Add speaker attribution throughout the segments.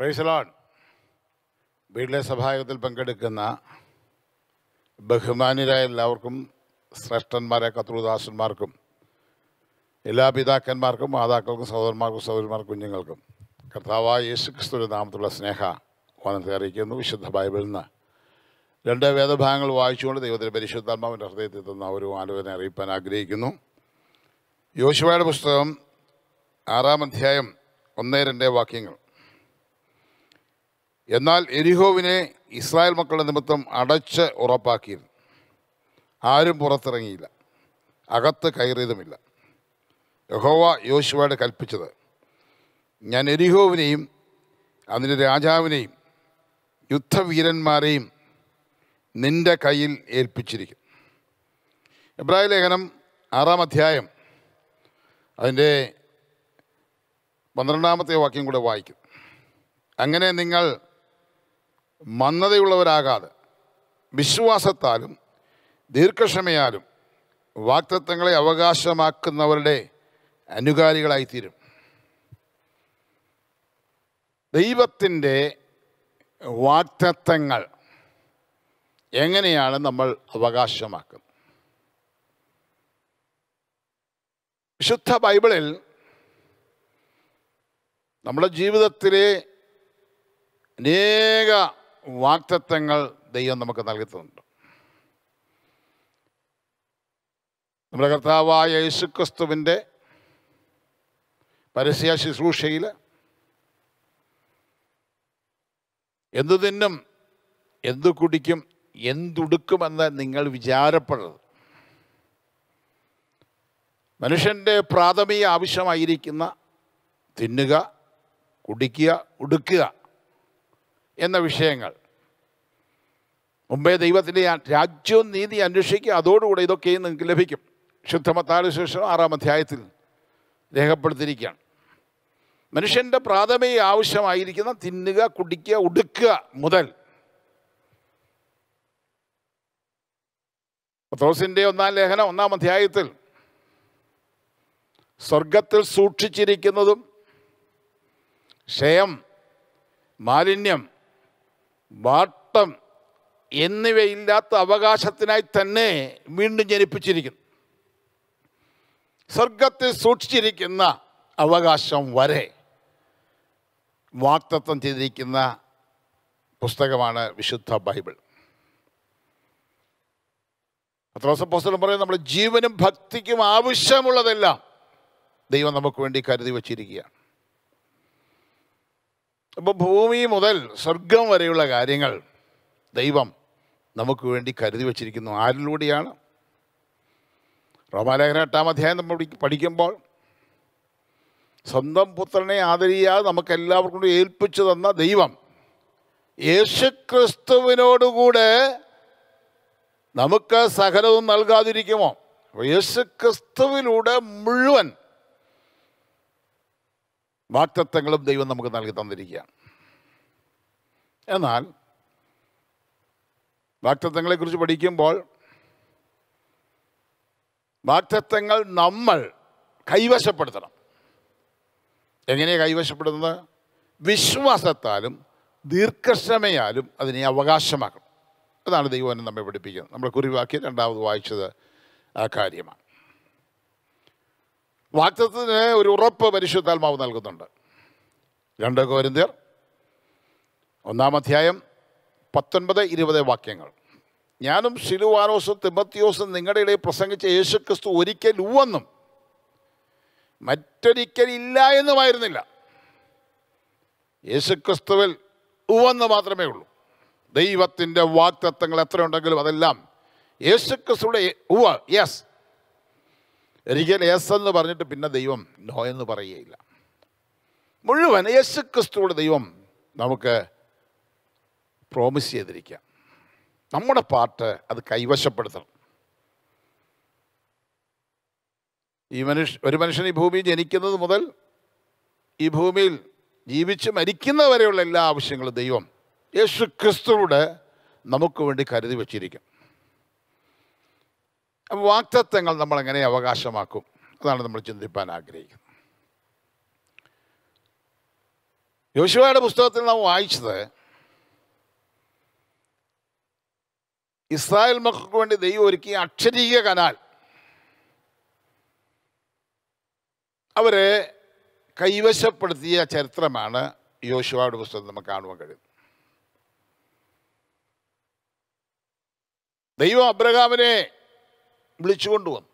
Speaker 1: പ്രൈസലോൺ വീട്ടിലെ സഭായോഗത്തിൽ പങ്കെടുക്കുന്ന ബഹുമാന്യരായ എല്ലാവർക്കും ശ്രേഷ്ഠന്മാരെ കത്രുദാസന്മാർക്കും എല്ലാ പിതാക്കന്മാർക്കും മാതാക്കൾക്കും സഹോദരന്മാർക്കും സഹോദരന്മാർക്കും കുഞ്ഞുങ്ങൾക്കും കർത്താവായ യേശു ക്രിസ്തുവിൻ്റെ നാമത്തുള്ള സ്നേഹ വനത്തെ അറിയിക്കുന്നു വിശുദ്ധ ബൈബിളിൽ നിന്ന് രണ്ട് വേദഭാഗങ്ങൾ വായിച്ചുകൊണ്ട് ദൈവത്തിൻ്റെ പരിശുദ്ധാത്മാവിൻ്റെ ഹൃദയത്തിൽ തന്ന ഒരു ആലോചന അറിയിപ്പാൻ ആഗ്രഹിക്കുന്നു യോശുവയുടെ പുസ്തകം ആറാം അധ്യായം ഒന്ന് രണ്ട് വാക്യങ്ങൾ എന്നാൽ എരിഹോവിനെ ഇസ്രായേൽ മക്കളുടെ നിമിത്തം അടച്ച് ഉറപ്പാക്കിയിരുന്നു ആരും പുറത്തിറങ്ങിയില്ല അകത്ത് കയറിയതുമില്ല യഹോവ യോശുവയോട് കൽപ്പിച്ചത് ഞാൻ എരിഹോവിനെയും അതിൻ്റെ രാജാവിനെയും യുദ്ധവീരന്മാരെയും നിന്റെ കയ്യിൽ ഏൽപ്പിച്ചിരിക്കും എബ്രാഹിം ലേഖനം ആറാം അധ്യായം അതിൻ്റെ പന്ത്രണ്ടാമത്തെ വാക്യം കൂടെ വായിക്കും അങ്ങനെ നിങ്ങൾ മന്ദതയുള്ളവരാകാതെ വിശ്വാസത്താലും ദീർഘക്ഷമയാലും വാക്തത്വങ്ങളെ അവകാശമാക്കുന്നവരുടെ അനുകാരികളായിത്തീരും ദൈവത്തിൻ്റെ വാക്തത്വങ്ങൾ എങ്ങനെയാണ് നമ്മൾ അവകാശമാക്കുന്നത് വിശുദ്ധ ബൈബിളിൽ നമ്മുടെ ജീവിതത്തിലെ അനേക വാക്തത്വങ്ങൾ ദൈവം നമുക്ക് നൽകുന്നുണ്ട് നമ്മുടെ കർത്താവായ യേശുക്രിസ്തുവിൻ്റെ പരസ്യ ശുശ്രൂഷയിൽ എന്തു തിന്നും എന്തു കുടിക്കും എന്തുടുക്കുമെന്ന് നിങ്ങൾ വിചാരപ്പെടരുത് മനുഷ്യൻ്റെ പ്രാഥമിക ആവശ്യമായിരിക്കുന്ന തിന്നുക കുടിക്കുക ഉടുക്കുക എന്ന വിഷയങ്ങൾ മുമ്പേ ദൈവത്തിൻ്റെ രാജ്യവും നീതി അന്വേഷിക്കുക അതോടുകൂടെ ഇതൊക്കെയും നിങ്ങൾക്ക് ലഭിക്കും ശുദ്ധമത്താട് ശേഷം ആറാം അധ്യായത്തിൽ രേഖപ്പെടുത്തിയിരിക്കുകയാണ് മനുഷ്യൻ്റെ പ്രാഥമിക ആവശ്യമായിരിക്കുന്ന തിന്നുക കുടിക്കുക ഉടുക്കുക മുതൽ പത്രോസിൻ്റെ ഒന്നാം ലേഖനം ഒന്നാം അധ്യായത്തിൽ സ്വർഗത്തിൽ സൂക്ഷിച്ചിരിക്കുന്നതും ക്ഷയം മാലിന്യം വാട്ടം എന്നിവയില്ലാത്ത അവകാശത്തിനായി തന്നെ വീണ്ടും ജനിപ്പിച്ചിരിക്കുന്നു സ്വർഗത്തിൽ സൂക്ഷിച്ചിരിക്കുന്ന അവകാശം വരെ വാക്തത്വം ചെയ്തിരിക്കുന്ന പുസ്തകമാണ് വിശുദ്ധ ബൈബിൾ പത്രോസപ്പോസ്തലം പറയും നമ്മുടെ ജീവനും ഭക്തിക്കും ആവശ്യമുള്ളതെല്ലാം ദൈവം നമുക്ക് വേണ്ടി കരുതി വച്ചിരിക്കുകയാണ് അപ്പോൾ ഭൂമി മുതൽ സ്വർഗം വരെയുള്ള കാര്യങ്ങൾ ദൈവം നമുക്ക് വേണ്ടി കരുതി വച്ചിരിക്കുന്നു ആരിലൂടെയാണ് റോമാലേഖന എട്ടാം അധ്യായം നമ്മൾ പഠി- പഠിക്കുമ്പോൾ സ്വന്തം പുത്രനെ ആദരിയാതെ നമുക്ക് എല്ലാവർക്കും ഏൽപ്പിച്ചു തന്ന ദൈവം യേശുക്രിസ്തുവിനോടുകൂടെ നമുക്ക് സകലവും നൽകാതിരിക്കുമോ അപ്പോൾ യേശുക്രിസ്തുവിലൂടെ മുഴുവൻ വാക്തത്വങ്ങളും ദൈവം നമുക്ക് നൽകി തന്നിരിക്കുകയാണ് എന്നാൽ വാക്തത്വങ്ങളെക്കുറിച്ച് പഠിക്കുമ്പോൾ വാക്തത്വങ്ങൾ നമ്മൾ കൈവശപ്പെടുത്തണം എങ്ങനെയാണ് കൈവശപ്പെടുന്നത് വിശ്വാസത്താലും ദീർഘക്ഷമയാലും അതിനെ അവകാശമാക്കണം അതാണ് ദൈവം നമ്മെ പഠിപ്പിക്കുന്നത് നമ്മൾ കുറിവാക്കി രണ്ടാമത് വായിച്ചത് ആ കാര്യമാണ് വാക്തത്വത്തിന് ഒരു ഉറപ്പ് പരിശുദ്ധാത്മാവ് നൽകുന്നുണ്ട് രണ്ട് കോരിന്ത്യർ ഒന്നാം അധ്യായം പത്തൊൻപത് ഇരുപത് വാക്യങ്ങൾ ഞാനും ശിലുവാനോസും തിമത്തിയോസും നിങ്ങളുടെ ഇടയിൽ പ്രസംഗിച്ച യേശുക്രിസ്തു ഒരിക്കൽ ഉവെന്നും മറ്റൊരിക്കൽ ഇല്ല എന്നുമായിരുന്നില്ല യേശുക്രിസ്തുവിൽ ഉവെന്ന് മാത്രമേ ഉള്ളൂ ദൈവത്തിൻ്റെ വാക്തത്വങ്ങൾ എത്രയുണ്ടെങ്കിലും അതെല്ലാം യേശുക്രിസ്തുയുടെ ഉവ യെസ് ഒരിക്കൽ യെസ് എന്ന് പറഞ്ഞിട്ട് പിന്നെ ദൈവം നോ എന്ന് പറയുകയില്ല മുഴുവൻ യേശുക്രിസ്തുവിടെ ദൈവം നമുക്ക് പ്രോമിസ് ചെയ്തിരിക്കുക നമ്മുടെ പാട്ട് അത് കൈവശപ്പെടുത്തണം ഈ മനുഷ്യ ഒരു മനുഷ്യൻ ഈ ഭൂമിയിൽ ജനിക്കുന്നത് മുതൽ ഈ ഭൂമിയിൽ ജീവിച്ച് മരിക്കുന്നവരെയുള്ള എല്ലാ ആവശ്യങ്ങളും ദൈവം യേശു ക്രിസ്തുവിടെ നമുക്ക് വേണ്ടി കരുതി വച്ചിരിക്കും അപ്പോൾ വാക്തത്വങ്ങൾ നമ്മൾ എങ്ങനെ അവകാശമാക്കും അതാണ് നമ്മൾ ചിന്തിപ്പാൻ ആഗ്രഹിക്കുന്നത് യോശുവയുടെ പുസ്തകത്തിൽ നാം വായിച്ചത് ഇസ്രായേൽ മക്കൾക്ക് വേണ്ടി ദൈവം ഒരുക്കിയ അക്ഷരീക കനാൽ അവരെ കൈവശപ്പെടുത്തിയ ചരിത്രമാണ് യോശുവയുടെ പുസ്തകത്തിൽ നമുക്ക് കാണുവാൻ കഴിയുന്നത് ദൈവം അബ്രഹാമിനെ വിളിച്ചുകൊണ്ടുവന്നു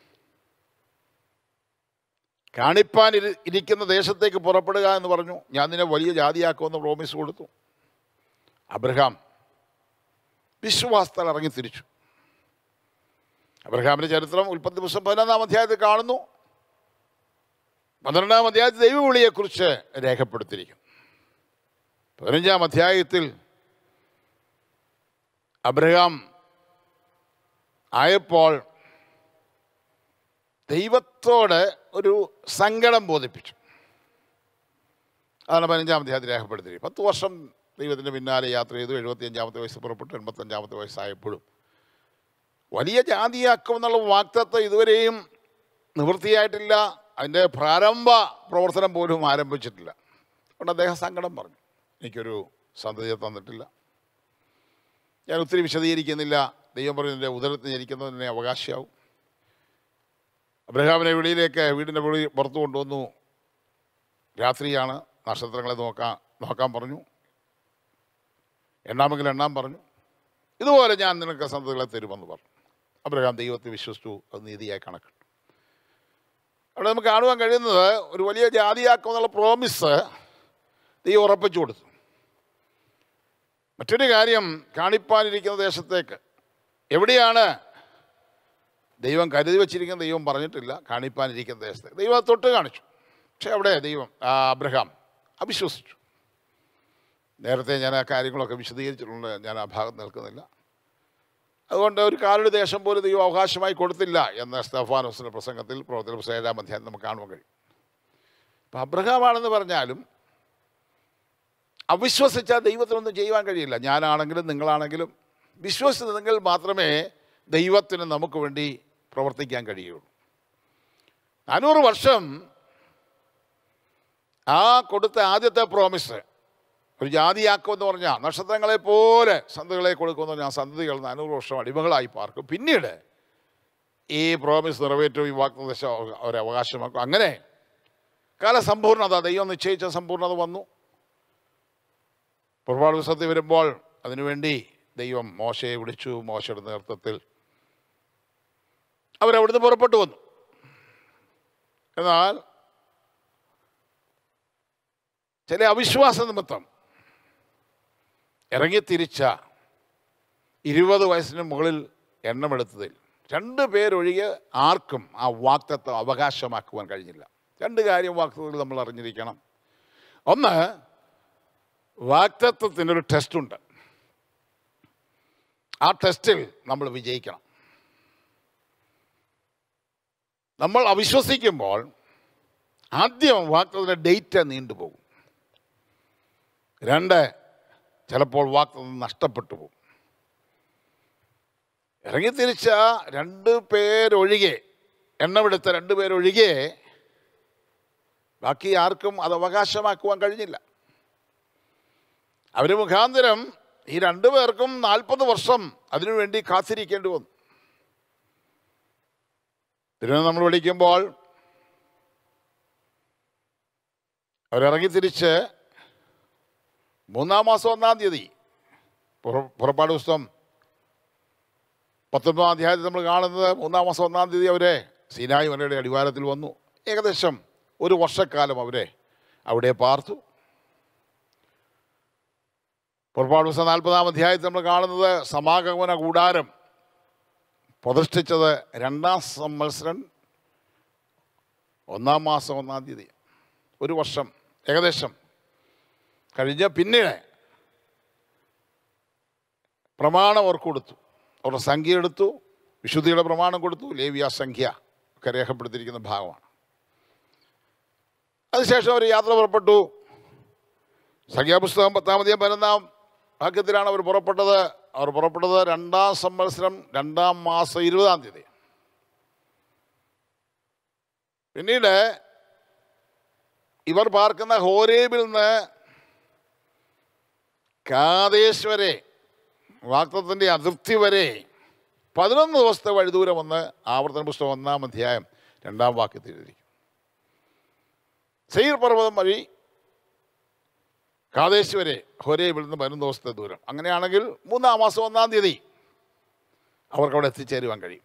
Speaker 1: കാണിപ്പാൻ ഇരി- ഇരിക്കുന്ന ദേശത്തേക്ക് പുറപ്പെടുക എന്ന് പറഞ്ഞു ഞാൻ നിന്നെ വലിയ ജാതിയാക്കുമെന്ന് പ്രോമിസ് കൊടുത്തു അബ്രഹാം വിശ്വാസത്താൽ ഇറങ്ങി തിരിച്ചു അബ്രഹാമിന്റെ ചരിത്രം ഉൽപ്പത്തി പുസ്തകം പതിനൊന്നാം അധ്യായത്തിൽ കാണുന്നു പന്ത്രണ്ടാം അധ്യായത്തിൽ ദൈവവിളിയെക്കുറിച്ച് രേഖപ്പെടുത്തിയിരിക്കുന്നു പതിനഞ്ചാം അധ്യായത്തിൽ അബ്രഹാം ആയപ്പോൾ ദൈവത്തോട് ഒരു സങ്കടം ബോധിപ്പിച്ചു അതാണ് പതിനഞ്ചാം അധ്യായത്തിൽ രേഖപ്പെടുത്തിയിരിക്കുന്നത് പത്ത് വർഷം ദൈവത്തിൻ്റെ പിന്നാലെ യാത്ര ചെയ്തു എഴുപത്തിയഞ്ചാമത്തെ വയസ്സ് പുറപ്പെട്ടു എൺപത്തഞ്ചാമത്തെ വയസ്സായപ്പോഴും വലിയ ജാതിയാക്കും എന്നുള്ള വാക്തത്വം ഇതുവരെയും നിവൃത്തിയായിട്ടില്ല അതിൻ്റെ പ്രാരംഭ പ്രവർത്തനം പോലും ആരംഭിച്ചിട്ടില്ല അതുകൊണ്ട് അദ്ദേഹം സങ്കടം പറഞ്ഞു എനിക്കൊരു സന്തതിയെ തന്നിട്ടില്ല ഞാൻ ഒത്തിരി വിശദീകരിക്കുന്നില്ല ദൈവം പറഞ്ഞു എൻ്റെ ഉദരത്തിൽ ജനിക്കുന്നതിനെ അവകാശമാവും അബ്രഹാമിനെ വെളിയിലേക്ക് വീടിൻ്റെ വെളി പുറത്തു കൊണ്ടുവന്നു രാത്രിയാണ് നക്ഷത്രങ്ങളെ നോക്കാൻ നോക്കാൻ പറഞ്ഞു എണ്ണാമെങ്കിൽ എണ്ണാൻ പറഞ്ഞു ഇതുപോലെ ഞാൻ നിനക്ക് സന്തതികളെ തരുമെന്ന് പറഞ്ഞു അബ്രഹാം ദൈവത്തെ വിശ്വസിച്ചു അത് നീതിയായി കണക്കിട്ടു അവിടെ നമുക്ക് കാണുവാൻ കഴിയുന്നത് ഒരു വലിയ ജാതിയാക്കുമെന്നുള്ള പ്രോമിസ് ദൈവം ഉറപ്പിച്ചു കൊടുത്തു മറ്റൊരു കാര്യം കാണിപ്പാനിരിക്കുന്ന ദേശത്തേക്ക് എവിടെയാണ് ദൈവം കരുതി വച്ചിരിക്കുന്ന ദൈവം പറഞ്ഞിട്ടില്ല കാണിപ്പാനിരിക്കുന്ന ദേശത്തേക്ക് ദൈവം അത് തൊട്ട് കാണിച്ചു പക്ഷെ അവിടെ ദൈവം ആ അബ്രഹാം അവിശ്വസിച്ചു നേരത്തെ ഞാൻ ആ കാര്യങ്ങളൊക്കെ വിശദീകരിച്ചിട്ടുണ്ട് ഞാൻ ആ ഭാഗത്ത് നിൽക്കുന്നില്ല അതുകൊണ്ട് ഒരു കാലൊരു ദേശം പോലും ദൈവം അവകാശമായി കൊടുത്തില്ല എന്ന സ്തഫാനോസിൻ്റെ പ്രസംഗത്തിൽ പ്രവർത്തന പുസ്തകം ഏഴാം അധ്യായം നമുക്ക് കാണുവാൻ കഴിയും അപ്പം അബ്രഹാമാണെന്ന് പറഞ്ഞാലും അവിശ്വസിച്ചാൽ ദൈവത്തിനൊന്നും ചെയ്യുവാൻ കഴിയില്ല ഞാനാണെങ്കിലും നിങ്ങളാണെങ്കിലും വിശ്വസിച്ചതെങ്കിൽ മാത്രമേ ദൈവത്തിന് നമുക്ക് വേണ്ടി പ്രവർത്തിക്കാൻ കഴിയുള്ളൂ നാനൂറ് വർഷം ആ കൊടുത്ത ആദ്യത്തെ പ്രോമിസ് ഒരു ജാതിയാക്കുമെന്ന് പറഞ്ഞാൽ നക്ഷത്രങ്ങളെ പോലെ സന്തതികളെ കൊടുക്കുമെന്ന് പറഞ്ഞാൽ ആ സന്തതികൾ നാനൂറ് വർഷം അടിമകളായി പാർക്കും പിന്നീട് ഈ പ്രോമിസ് നിറവേറ്റും ഈ വാഗ്ദശ അവരെ അവകാശമാക്കും അങ്ങനെ കാലസമ്പൂർണത ദൈവം നിശ്ചയിച്ച സമ്പൂർണത വന്നു പുറപാട് പുസ്തകത്തിൽ വരുമ്പോൾ അതിനുവേണ്ടി ദൈവം മോശയെ വിളിച്ചു മോശയുടെ നേതൃത്വത്തിൽ അവരവിടുന്ന് പുറപ്പെട്ടു വന്നു എന്നാൽ ചില അവിശ്വാസ നിമിത്തം ഇറങ്ങിത്തിരിച്ച ഇരുപത് വയസ്സിന് മുകളിൽ എണ്ണമെടുത്തതിൽ രണ്ട് പേരൊഴികെ ആർക്കും ആ വാക്തത്വം അവകാശമാക്കുവാൻ കഴിഞ്ഞില്ല രണ്ട് കാര്യം വാക്തത്വത്തിൽ നമ്മൾ അറിഞ്ഞിരിക്കണം ഒന്ന് വാക്തത്വത്തിനൊരു ടെസ്റ്റുണ്ട് ആ ടെസ്റ്റിൽ നമ്മൾ വിജയിക്കണം നമ്മൾ അവിശ്വസിക്കുമ്പോൾ ആദ്യം വാക്തത്തിൻ്റെ ഡേറ്റ് നീണ്ടുപോകും രണ്ട് ചിലപ്പോൾ വാക്തത്വം നഷ്ടപ്പെട്ടു പോകും ഇറങ്ങിത്തിരിച്ച രണ്ട് പേരൊഴികെ എണ്ണമെടുത്ത രണ്ട് പേരൊഴികെ ബാക്കി ആർക്കും അത് അവകാശമാക്കുവാൻ കഴിഞ്ഞില്ല അവർ മുഖാന്തരം ഈ രണ്ടു പേർക്കും നാൽപ്പത് വർഷം അതിനുവേണ്ടി കാത്തിരിക്കേണ്ടി വന്നു ഇതിനെ നമ്മൾ വിളിക്കുമ്പോൾ അവരിറങ്ങിത്തിരിച്ച് മൂന്നാം മാസം ഒന്നാം തീയതി പുറ- പുറപ്പാട് പുസ്തകം പത്തൊമ്പതാം അധ്യായത്തിൽ നമ്മൾ കാണുന്നത് മൂന്നാം മാസം ഒന്നാം തീയതി അവരെ സീനായി മലയുടെ അടിവാരത്തിൽ വന്നു ഏകദേശം ഒരു വർഷക്കാലം അവരെ അവിടെ പാർത്തു പുറപ്പാട് പുസ്തകം നാൽപ്പതാം അധ്യായത്തിൽ നമ്മൾ കാണുന്നത് സമാഗമന കൂടാരം പ്രതിഷ്ഠിച്ചത് രണ്ടാം സംവത്സരം ഒന്നാം മാസം ഒന്നാം തീയതി ഒരു വർഷം ഏകദേശം കഴിഞ്ഞ പിന്നീട് പ്രമാണം അവർക്ക് കൊടുത്തു അവരുടെ സംഖ്യ എടുത്തു വിശുദ്ധിയുടെ പ്രമാണം കൊടുത്തു ലേവിയ സംഖ്യ ഒക്കെ രേഖപ്പെടുത്തിയിരിക്കുന്ന ഭാഗമാണ് അതിനുശേഷം അവർ യാത്ര പുറപ്പെട്ടു സംഖ്യാപുസ്തകം പത്താമതീയം പതിനൊന്നാം ഭാഗ്യത്തിലാണ് അവർ പുറപ്പെട്ടത് അവർ പുറപ്പെട്ടത് രണ്ടാം സംവത്സരം രണ്ടാം മാസം ഇരുപതാം തീയതി പിന്നീട് ഇവർ പാർക്കുന്ന ഹോരേബിൽ നിന്ന് കാതേശ് വരെ വാക്തത്വത്തിൻ്റെ അതിർത്തി വരെ പതിനൊന്ന് ദിവസത്തെ വഴിദൂരം വന്ന് ആവർത്തന പുസ്തകം ഒന്നാം അധ്യായം രണ്ടാം വാക്യത്തിൽ എഴുതി സെയ്ർ പർവ്വതം വഴി കാതേശ് വരെ ഹൊരേബിൽ നിന്ന് പതിനൊന്ന് ദിവസത്തെ ദൂരം അങ്ങനെയാണെങ്കിൽ മൂന്നാം മാസം ഒന്നാം തീയതി അവർക്ക് അവിടെ എത്തിച്ചേരുവാൻ കഴിയും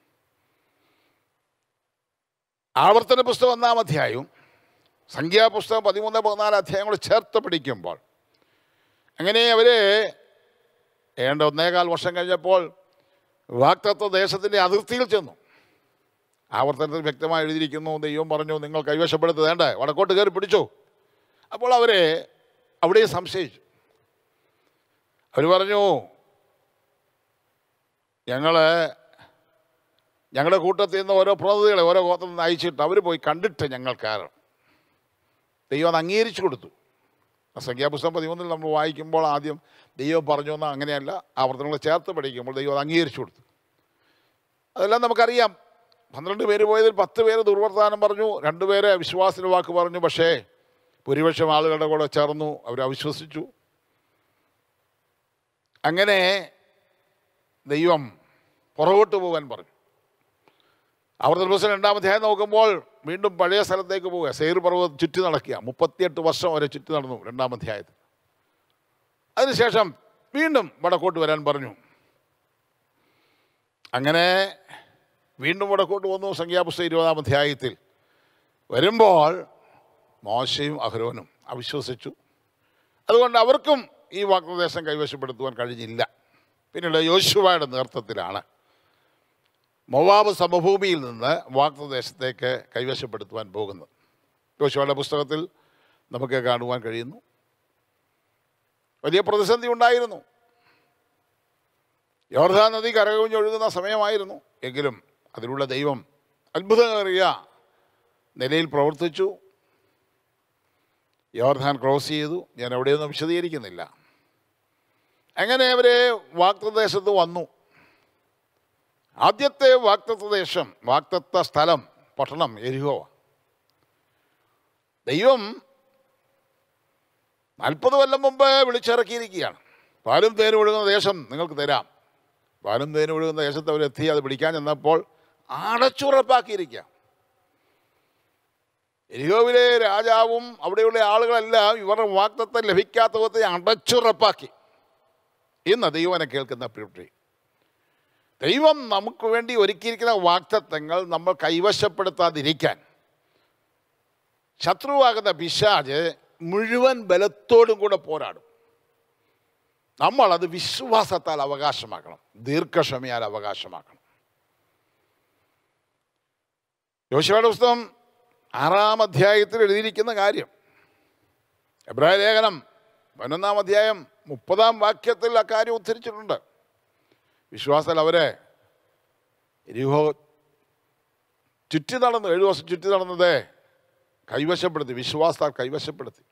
Speaker 1: ആവർത്തന പുസ്തകം ഒന്നാം അധ്യായവും സംഖ്യാപുസ്തകം പതിമൂന്ന് പതിനാല് അധ്യായങ്ങൾ ചേർത്ത് പിടിക്കുമ്പോൾ അങ്ങനെ അവർ ഏണ്ട ഒന്നേകാൽ വർഷം കഴിഞ്ഞപ്പോൾ വാക്തത്വ ദേശത്തിൻ്റെ അതിർത്തിയിൽ ചെന്നു ആവർത്തനത്തിൽ വ്യക്തമായി എഴുതിയിരിക്കുന്നു ദൈവം പറഞ്ഞു നിങ്ങൾ കൈവശപ്പെടുത്ത് വേണ്ടേ വടക്കോട്ട് കയറി പിടിച്ചു അപ്പോൾ അവരെ അവിടെയും സംശയിച്ചു അവർ പറഞ്ഞു ഞങ്ങൾ ഞങ്ങളുടെ കൂട്ടത്തിൽ നിന്ന് ഓരോ പ്രതിനിധികളെ ഓരോ ഗോത്രത്തിൽ നിന്ന് അയച്ചിട്ട് അവർ പോയി കണ്ടിട്ട് ഞങ്ങൾ കയറണം ദൈവം അത് അംഗീകരിച്ചു കൊടുത്തു ആ സംഖ്യാപുസ്തകം പതിമൂന്നിൽ നമ്മൾ വായിക്കുമ്പോൾ ആദ്യം ദൈവം പറഞ്ഞു എന്നാൽ അങ്ങനെയല്ല ആവർത്തനങ്ങൾ ചേർത്ത് പഠിക്കുമ്പോൾ ദൈവം അത് അംഗീകരിച്ചു കൊടുത്തു അതെല്ലാം നമുക്കറിയാം പന്ത്രണ്ട് പേര് പോയതിൽ പത്ത് പേര് ദുർവർത്താനം പറഞ്ഞു രണ്ടുപേരെ വിശ്വാസത്തിന് വാക്ക് പറഞ്ഞു പക്ഷേ ഭൂരിപക്ഷം ആളുകളുടെ കൂടെ ചേർന്നു അവർ അവിശ്വസിച്ചു അങ്ങനെ ദൈവം പുറകോട്ട് പോകാൻ പറഞ്ഞു ആവർത്തന ദിവസം രണ്ടാമധ്യായം നോക്കുമ്പോൾ വീണ്ടും പഴയ സ്ഥലത്തേക്ക് പോവുക സെയർ പർവ്വതം ചുറ്റി നടക്കുക മുപ്പത്തിയെട്ട് വർഷം വരെ ചുറ്റി നടന്നു രണ്ടാമധ്യായത്തിൽ അതിനുശേഷം വീണ്ടും വടക്കോട്ട് വരാൻ പറഞ്ഞു അങ്ങനെ വീണ്ടും വടക്കോട്ട് വന്നു സംഖ്യാപുസ്തകം ഇരുപതാം അധ്യായത്തിൽ വരുമ്പോൾ മോശയും അഹരോനും അവിശ്വസിച്ചു അതുകൊണ്ട് അവർക്കും ഈ വാഗ്ദേശം കൈവശപ്പെടുത്തുവാൻ കഴിഞ്ഞില്ല പിന്നീട് യോശുവയുടെ നേതൃത്വത്തിലാണ് മൊവാബ് സമഭൂമിയിൽ നിന്ന് വാഗ്ദേശത്തേക്ക് കൈവശപ്പെടുത്തുവാൻ പോകുന്നത് യോശുവയുടെ പുസ്തകത്തിൽ നമുക്ക് കാണുവാൻ കഴിയുന്നു വലിയ പ്രതിസന്ധി ഉണ്ടായിരുന്നു യോർധാ നദി കരകവിഞ്ഞൊഴുകുന്ന സമയമായിരുന്നു എങ്കിലും അതിലുള്ള ദൈവം അത്ഭുതമേറിയ നിലയിൽ പ്രവർത്തിച്ചു യോർധാൻ ക്രോസ് ചെയ്തു ഞാൻ എവിടെയൊന്നും വിശദീകരിക്കുന്നില്ല അങ്ങനെ അവരെ വാക്തദേശത്ത് വന്നു ആദ്യത്തെ വാക്തത്വ ദേശം വാക്തത്വ സ്ഥലം പട്ടണം എരിഹോ ദൈവം നാൽപ്പത് കൊല്ലം മുമ്പ് വിളിച്ചിറക്കിയിരിക്കുകയാണ് പാലും തേനും ഒഴുകുന്ന ദേശം നിങ്ങൾക്ക് തരാം പാലും തേനും ഒഴുകുന്ന ദേശത്ത് അവരെത്തി അത് പിടിക്കാൻ ചെന്നപ്പോൾ അടച്ചുറപ്പാക്കിയിരിക്കുക എരിഹോവിലെ രാജാവും അവിടെയുള്ള ആളുകളെല്ലാം ഇവരുടെ വാക്തത്വം ലഭിക്കാത്ത വിധത്തെ അടച്ചുറപ്പാക്കി ഇന്ന് ദൈവനെ കേൾക്കുന്ന പ്രിയപ്പെട്ട ദൈവം നമുക്ക് വേണ്ടി ഒരുക്കിയിരിക്കുന്ന വാക്തത്വങ്ങൾ നമ്മൾ കൈവശപ്പെടുത്താതിരിക്കാൻ ശത്രുവാകുന്ന പിശാജ് മുഴുവൻ ബലത്തോടും കൂടെ പോരാടും നമ്മൾ അത് വിശ്വാസത്താൽ അവകാശമാക്കണം ദീർഘക്ഷമയാൽ അവകാശമാക്കണം യോശുവയുടെ പുസ്തകം ആറാം അധ്യായത്തിൽ എഴുതിയിരിക്കുന്ന കാര്യം എബ്രായ ലേഖനം പതിനൊന്നാം അധ്യായം മുപ്പതാം വാക്യത്തിൽ അക്കാര്യം ഉദ്ധരിച്ചിട്ടുണ്ട് വിശ്വാസത്തിൽ അവരെ എരിഹോ ചുറ്റി നടന്നു ഏഴു ദിവസം ചുറ്റി നടന്നത് കൈവശപ്പെടുത്തി വിശ്വാസത്താൽ കൈവശപ്പെടുത്തി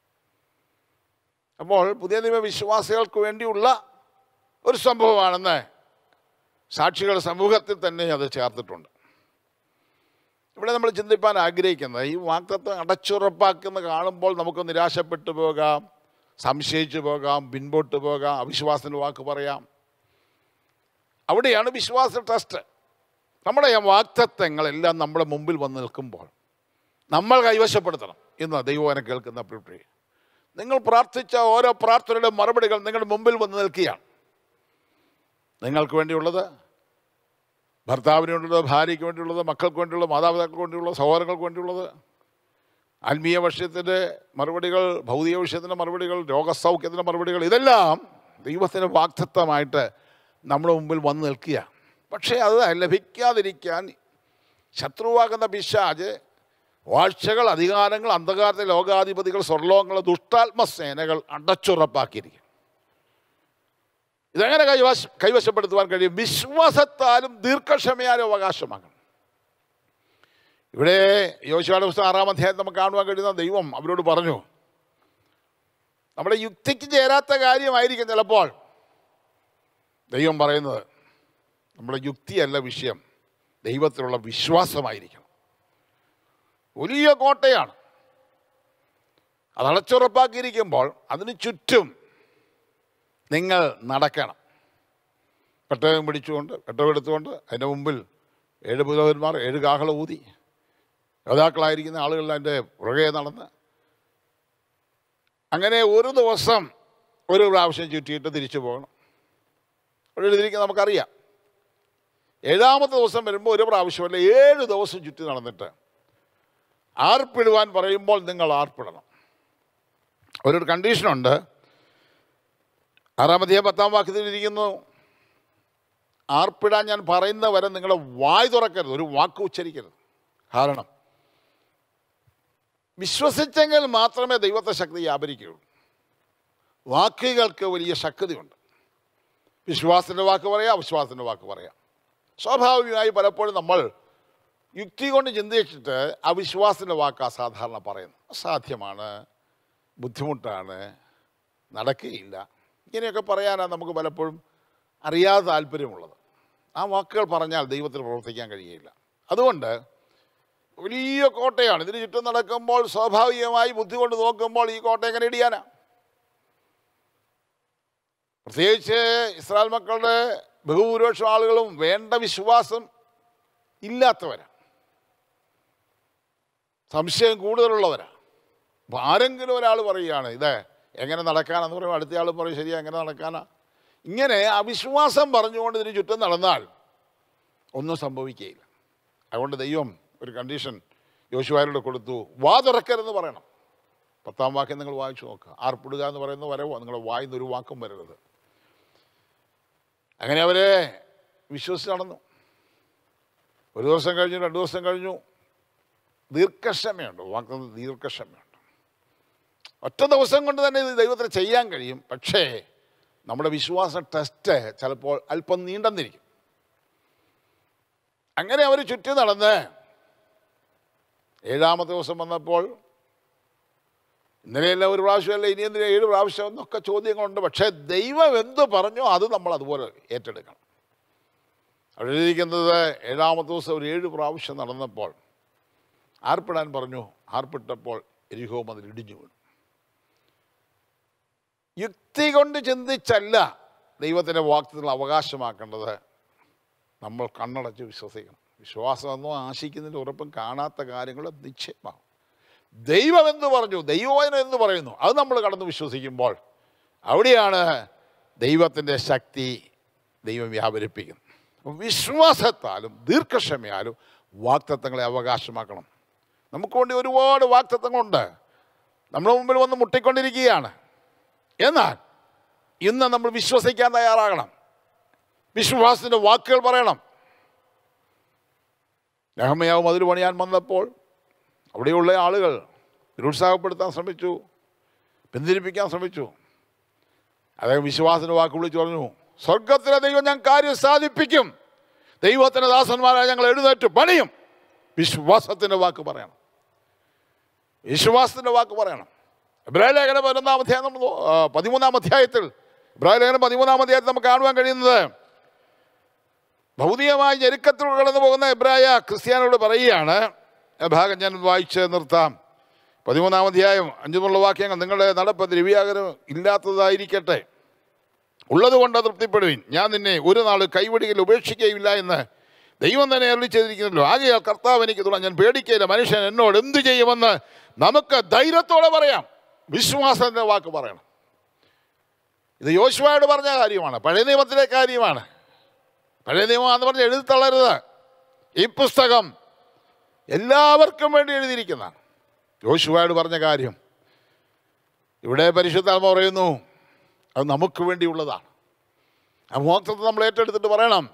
Speaker 1: അപ്പോൾ പുതിയ നിയമ വിശ്വാസികൾക്ക് വേണ്ടിയുള്ള ഒരു സംഭവമാണെന്ന് സാക്ഷികൾ സമൂഹത്തിൽ തന്നെ അത് ചേർത്തിട്ടുണ്ട് ഇവിടെ നമ്മൾ ചിന്തിപ്പാൻ ആഗ്രഹിക്കുന്നത് ഈ വാക്തത്വം അടച്ചുറപ്പാക്കുന്ന കാണുമ്പോൾ നമുക്ക് നിരാശപ്പെട്ടു പോകാം സംശയിച്ചു പോകാം പിൻപോട്ട് പോകാം അവിശ്വാസത്തിന് വാക്ക് പറയാം അവിടെയാണ് വിശ്വാസ ടെസ്റ്റ് നമ്മുടെ ഈ വാക്തത്വങ്ങളെല്ലാം നമ്മുടെ മുമ്പിൽ വന്ന് നിൽക്കുമ്പോൾ നമ്മൾ കൈവശപ്പെടുത്തണം ഇന്ന് ദൈവവനെ കേൾക്കുന്ന പ്രിയ നിങ്ങൾ പ്രാർത്ഥിച്ച ഓരോ പ്രാർത്ഥനയുടെ മറുപടികൾ നിങ്ങളുടെ മുമ്പിൽ വന്ന് നിൽക്കുകയാണ് നിങ്ങൾക്ക് വേണ്ടിയുള്ളത് ഭർത്താവിന് വേണ്ടിയുള്ളത് ഭാര്യയ്ക്ക് വേണ്ടിയുള്ളത് മക്കൾക്ക് വേണ്ടിയുള്ളത് മാതാപിതാക്കൾക്ക് വേണ്ടിയുള്ളത് സഹോദരങ്ങൾക്ക് വേണ്ടിയുള്ളത് ആത്മീയ വിഷയത്തിൻ്റെ മറുപടികൾ ഭൗതിക വിഷയത്തിൻ്റെ മറുപടികൾ രോഗസൗഖ്യത്തിൻ്റെ മറുപടികൾ ഇതെല്ലാം ദൈവത്തിൻ്റെ വാക്തത്വമായിട്ട് നമ്മുടെ മുമ്പിൽ വന്ന് നിൽക്കുക പക്ഷേ അത് ലഭിക്കാതിരിക്കാൻ ശത്രുവാകുന്ന പിശാജ് വാഴ്ചകൾ അധികാരങ്ങൾ അന്ധകാരത്തെ ലോകാധിപതികൾ സ്വർലോകങ്ങൾ ദുഷ്ടാത്മസേനകൾ അടച്ചുറപ്പാക്കിയിരിക്കും ഇതെങ്ങനെ കൈവശ കൈവശപ്പെടുത്തുവാൻ കഴിയും വിശ്വാസത്താലും ദീർഘക്ഷമയാലും അവകാശമാകണം ഇവിടെ യോശുവയുടെ പുസ്തകം ആറാം അധ്യായം നമുക്ക് കാണുവാൻ കഴിയുന്ന ദൈവം അവരോട് പറഞ്ഞു നമ്മുടെ യുക്തിക്ക് ചേരാത്ത കാര്യമായിരിക്കും ചിലപ്പോൾ ദൈവം പറയുന്നത് നമ്മുടെ യുക്തിയല്ല വിഷയം ദൈവത്തിലുള്ള വിശ്വാസമായിരിക്കണം വലിയ കോട്ടയാണ് അത് അടച്ചുറപ്പാക്കിയിരിക്കുമ്പോൾ അതിന് ചുറ്റും നിങ്ങൾ നടക്കണം പെട്ടകം പിടിച്ചുകൊണ്ട് പെട്ടകം എടുത്തുകൊണ്ട് അതിൻ്റെ മുമ്പിൽ ഏഴ് പുരോഹിതന്മാർ ഏഴ് കാഹള ഊതി യോദ്ധാക്കളായിരിക്കുന്ന ആളുകൾ അതിൻ്റെ പുറകെ നടന്ന് അങ്ങനെ ഒരു ദിവസം ഒരു പ്രാവശ്യം ചുറ്റിയിട്ട് തിരിച്ചു പോകണം അവിടെ എഴുതിയിരിക്കുന്നത് നമുക്കറിയാം ഏഴാമത്തെ ദിവസം വരുമ്പോൾ ഒരു പ്രാവശ്യമല്ല ഏഴ് ദിവസം ചുറ്റി നടന്നിട്ട് ആർപ്പിടുവാൻ പറയുമ്പോൾ നിങ്ങൾ ആർപ്പിടണം ഒരു കണ്ടീഷനുണ്ട് ആറാമത്തെ പത്താം വാക്യത്തിലിരിക്കുന്നു ആർപ്പിടാൻ ഞാൻ പറയുന്ന വരെ നിങ്ങളുടെ വായ് തുറക്കരുത് ഒരു വാക്ക് ഉച്ചരിക്കരുത് കാരണം വിശ്വസിച്ചെങ്കിൽ മാത്രമേ ദൈവത്തെ ശക്തി വ്യാപരിക്കുകയുള്ളൂ വാക്കുകൾക്ക് വലിയ ശക്തിയുണ്ട് വിശ്വാസത്തിൻ്റെ വാക്ക് പറയാം അവിശ്വാസത്തിൻ്റെ വാക്ക് പറയാം സ്വാഭാവികമായി പലപ്പോഴും നമ്മൾ യുക്തി കൊണ്ട് ചിന്തിച്ചിട്ട് അവിശ്വാസത്തിൻ്റെ വാക്ക് അസാധാരണ പറയുന്നു അസാധ്യമാണ് ബുദ്ധിമുട്ടാണ് നടക്കുകയില്ല ഇങ്ങനെയൊക്കെ പറയാനാണ് നമുക്ക് പലപ്പോഴും അറിയാതെ താല്പര്യമുള്ളത് ആ വാക്കുകൾ പറഞ്ഞാൽ ദൈവത്തിന് പ്രവർത്തിക്കാൻ കഴിയില്ല അതുകൊണ്ട് വലിയ കോട്ടയാണ് ഇതിന് ചുറ്റും നടക്കുമ്പോൾ സ്വാഭാവികമായി ബുദ്ധി കൊണ്ട് നോക്കുമ്പോൾ ഈ കോട്ട എങ്ങനെ ഇടിയാനാ പ്രത്യേകിച്ച് ഇസ്രായേൽ മക്കളുടെ ബഹുഭൂരിപക്ഷം ആളുകളും വേണ്ട വിശ്വാസം ഇല്ലാത്തവരാ സംശയം കൂടുതലുള്ളവരാ അപ്പോൾ ആരെങ്കിലും ഒരാൾ പറയുകയാണ് ഇത് എങ്ങനെ നടക്കാനെന്ന് പറയുമ്പോൾ അടുത്ത ആൾ പറയും ശരിയാ എങ്ങനെ നടക്കാനാ ഇങ്ങനെ അവിശ്വാസം പറഞ്ഞുകൊണ്ട് ഇതിന് ചുറ്റും നടന്നാൽ ഒന്നും സംഭവിക്കുകയില്ല അതുകൊണ്ട് ദൈവം ഒരു കണ്ടീഷൻ യോശുവാരോട് കൊടുത്തു വാ തുറക്കരുതെന്ന് പറയണം പത്താം വാക്യം നിങ്ങൾ വായിച്ചു നോക്കുക ആർപ്പിടുക എന്ന് പറയുന്ന വരവോ നിങ്ങളുടെ വായിന്ന് ഒരു വാക്കും വരരുത് അങ്ങനെ അവരെ വിശ്വസിച്ച് നടന്നു ഒരു ദിവസം കഴിഞ്ഞു രണ്ട് ദിവസം കഴിഞ്ഞു ദീർഘക്ഷമയുണ്ട് വാക്ക് ദീർഘക്ഷമയുണ്ട് ഒറ്റ ദിവസം കൊണ്ട് തന്നെ ഇത് ദൈവത്തിന് ചെയ്യാൻ കഴിയും പക്ഷേ നമ്മുടെ വിശ്വാസ ടെസ്റ്റ് ചിലപ്പോൾ അല്പം നീണ്ടെന്നിരിക്കും അങ്ങനെ അവർ ചുറ്റി നടന്ന് ഏഴാമത്തെ ദിവസം വന്നപ്പോൾ ഇന്നലെയല്ല ഒരു പ്രാവശ്യമല്ല ഇനി എന്തിനാ ഏഴ് പ്രാവശ്യം എന്നൊക്കെ ചോദ്യങ്ങളുണ്ട് പക്ഷേ ദൈവം എന്ത് പറഞ്ഞോ അത് നമ്മൾ അതുപോലെ ഏറ്റെടുക്കണം അവിടെ എഴുതിയിരിക്കുന്നത് ഏഴാമത്തെ ദിവസം ഒരു ഏഴ് പ്രാവശ്യം നടന്നപ്പോൾ ആർപ്പിടാൻ പറഞ്ഞു ആർപ്പിട്ടപ്പോൾ എരിഹോ മതിൽ ഇടിഞ്ഞു വീണു യുക്തി കൊണ്ട് ചിന്തിച്ചല്ല ദൈവത്തിൻ്റെ വാക്യത്തിൽ അവകാശമാക്കേണ്ടത് നമ്മൾ കണ്ണടച്ച് വിശ്വസിക്കണം വിശ്വാസമൊന്നും ആശിക്കുന്നതിൻ്റെ ഉറപ്പും കാണാത്ത കാര്യങ്ങൾ നിശ്ചയമാകും ദൈവം എന്ന് പറഞ്ഞു ദൈവവചനം എന്ന് പറയുന്നു അത് നമ്മൾ കടന്ന് വിശ്വസിക്കുമ്പോൾ അവിടെയാണ് ദൈവത്തിൻ്റെ ശക്തി ദൈവം വ്യാപരിപ്പിക്കുന്നത് അപ്പം വിശ്വാസത്താലും ദീർഘക്ഷമയാലും വാക്തത്വങ്ങളെ അവകാശമാക്കണം നമുക്ക് വേണ്ടി ഒരുപാട് വാക്തത്വങ്ങളുണ്ട് നമ്മുടെ മുമ്പിൽ വന്ന് മുട്ടിക്കൊണ്ടിരിക്കുകയാണ് എന്നാൽ ഇന്ന് നമ്മൾ വിശ്വസിക്കാൻ തയ്യാറാകണം വിശ്വാസത്തിൻ്റെ വാക്കുകൾ പറയണം നെഹമയാവും അതിൽ പണിയാൻ വന്നപ്പോൾ അവിടെയുള്ള ആളുകൾ നിരുത്സാഹപ്പെടുത്താൻ ശ്രമിച്ചു പിന്തിരിപ്പിക്കാൻ ശ്രമിച്ചു അദ്ദേഹം വിശ്വാസത്തിൻ്റെ വാക്ക് വിളിച്ചു പറഞ്ഞു സ്വർഗത്തിലെ ദൈവം ഞാൻ കാര്യം സാധിപ്പിക്കും ദൈവത്തിൻ്റെ ദാസന്മാരായ ഞങ്ങൾ എഴുന്നേറ്റ് പണിയും വിശ്വാസത്തിൻ്റെ വാക്ക് പറയണം വിശ്വാസത്തിൻ്റെ വാക്ക് പറയണം ഇബ്രാഹിം ലേഖനം പതിനൊന്നാം അധ്യായം നമ്മൾ നോ- ആ, പതിമൂന്നാം അധ്യായത്തിൽ ഇബ്രാഹിം ലേഖനം പതിമൂന്നാം അധ്യായത്തിൽ നമുക്ക് കാണുവാൻ കഴിയുന്നത് ഭൗതികമായ ഞെരുക്കത്തിലൂടെ കടന്നു പോകുന്ന എബ്രായ ക്രിസ്ത്യാനോട് പറയുകയാണ് ആ ഭാഗം ഞാൻ വായിച്ച് നിർത്താം പതിമൂന്നാം അധ്യായം അഞ്ചുമുള്ള വാക്യങ്ങൾ നിങ്ങളുടെ നടപ്പ് ദ്രവ്യാകരം ഇല്ലാത്തതായിരിക്കട്ടെ ഉള്ളതുകൊണ്ട് തൃപ്തിപ്പെടുവിൻ ഞാൻ നിന്നെ ഒരു നാൾ കൈവിടുകയിൽ ഉപേക്ഷിക്കുകയില്ല എന്ന് ദൈവം തന്നെ അരുളി ചെയ്തിരിക്കുന്നല്ലോ ആകയാൽ കർത്താവ് എനിക്ക് തുണ ഞാൻ പേടിക്കയില്ല മനുഷ്യൻ എന്നോട് എന്തു ചെയ്യുമെന്ന് നമുക്ക് ധൈര്യത്തോടെ പറയാം വിശ്വാസത്തിൻ്റെ വാക്ക് പറയണം ഇത് യോശുവയോട് പറഞ്ഞ കാര്യമാണ് പഴയ നിയമത്തിലെ കാര്യമാണ് പഴയ നിയമം എന്ന് പറഞ്ഞ് എഴുതി തള്ളരുത് ഈ പുസ്തകം എല്ലാവർക്കും വേണ്ടി എഴുതിയിരിക്കുന്നതാണ് യോശുവയോട് പറഞ്ഞ കാര്യം ഇവിടെ പരിശുദ്ധാത്മ പറയുന്നു അത് നമുക്ക് വേണ്ടിയുള്ളതാണ് ആ മോക്ഷത്തെ നമ്മൾ ഏറ്റെടുത്തിട്ട് പറയണം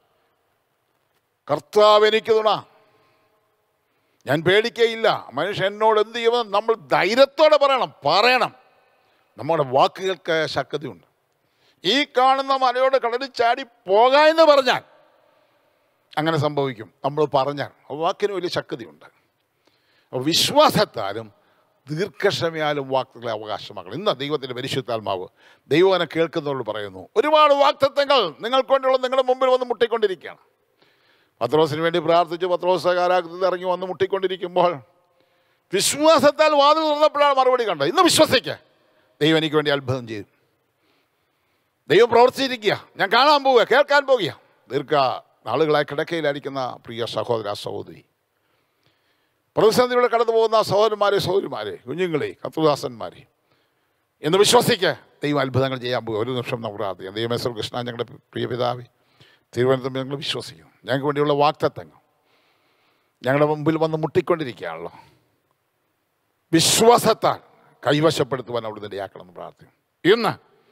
Speaker 1: കർത്താവ് എനിക്ക് തുണ ഞാൻ പേടിക്കയില്ല മനുഷ്യൻ എന്നോട് എന്ത് ചെയ്യുമെന്ന് നമ്മൾ ധൈര്യത്തോടെ പറയണം പറയണം നമ്മുടെ വാക്കുകൾക്ക് ശക്തിയുണ്ട് ഈ കാണുന്ന മലയോട് കടലിൽ ചാടി പോകാ എന്ന് പറഞ്ഞാൽ അങ്ങനെ സംഭവിക്കും നമ്മൾ പറഞ്ഞാൽ ആ വാക്കിന് വലിയ ശക്തിയുണ്ട് അപ്പോൾ വിശ്വാസത്താലും ദീർഘക്ഷമയാലും വാക്കുകളെ അവകാശമാക്കണം ഇന്ന് ദൈവത്തിൻ്റെ പരിശുദ്ധാത്മാവ് ദൈവനെ കേൾക്കുന്നവരോട് പറയുന്നു ഒരുപാട് വാക്തത്വങ്ങൾ നിങ്ങൾക്ക് വേണ്ടിയുള്ള നിങ്ങളുടെ മുമ്പിൽ വന്ന് മുട്ടിക്കൊണ്ടിരിക്കുകയാണ് പത്രോസിന് വേണ്ടി പ്രാർത്ഥിച്ച് പത്രോസ് കാരാഗ്രഹത്തിൽ ഇറങ്ങി വന്ന് മുട്ടിക്കൊണ്ടിരിക്കുമ്പോൾ വിശ്വാസത്താൽ വാതിൽ തുറന്നപ്പോഴാണ് മറുപടി കണ്ടത് ഇന്ന് വിശ്വസിക്കുക ദൈവം എനിക്ക് വേണ്ടി അത്ഭുതം ചെയ്തു ദൈവം പ്രവർത്തിച്ചിരിക്കുക ഞാൻ കാണാൻ പോവുക കേൾക്കാൻ പോകുക ദീർഘ നാളുകളായി കിടക്കയിലായിരിക്കുന്ന പ്രിയ സഹോദര സഹോദരി പ്രതിസന്ധിയുടെ കടന്നു പോകുന്ന സഹോദരന്മാരെ സഹോദരിമാരെ കുഞ്ഞുങ്ങളെ കത്തുദാസന്മാരെ എന്ന് വിശ്വസിക്കുക ദൈവം അത്ഭുതങ്ങൾ ചെയ്യാൻ പോകുക ഒരു നിമിഷം നമുക്ക് പ്രാർത്ഥിക്കാം ദൈവമേശ്വർ കൃഷ്ണ ഞങ്ങളുടെ പ്രിയ പിതാവേ തിരുവനന്തപുരം ഞങ്ങൾ വിശ്വസിക്കുന്നു ഞങ്ങൾക്ക് വേണ്ടിയുള്ള വാക്തത്വങ്ങൾ ഞങ്ങളുടെ മുമ്പിൽ വന്ന് മുട്ടിക്കൊണ്ടിരിക്കുകയാണല്ലോ വിശ്വാസത്താൽ കൈവശപ്പെടുത്തുവാൻ അവിടുന്ന് ഇടയാക്കണമെന്ന് പ്രാർത്ഥിക്കും ഇന്ന്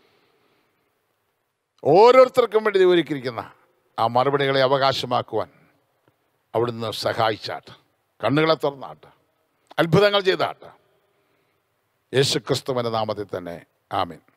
Speaker 1: ഓരോരുത്തർക്കും വേണ്ടി ദൈവം ഒരുക്കിയിരിക്കുന്ന ആ മറുപടികളെ അവകാശമാക്കുവാൻ അവിടുന്ന് സഹായിച്ചാട്ട് കണ്ണുകളെ തുറന്നാട്ട് അത്ഭുതങ്ങൾ ചെയ്താട്ട് യേശുക്രിസ്തുവിൻ്റെ നാമത്തിൽ തന്നെ ആമീൻ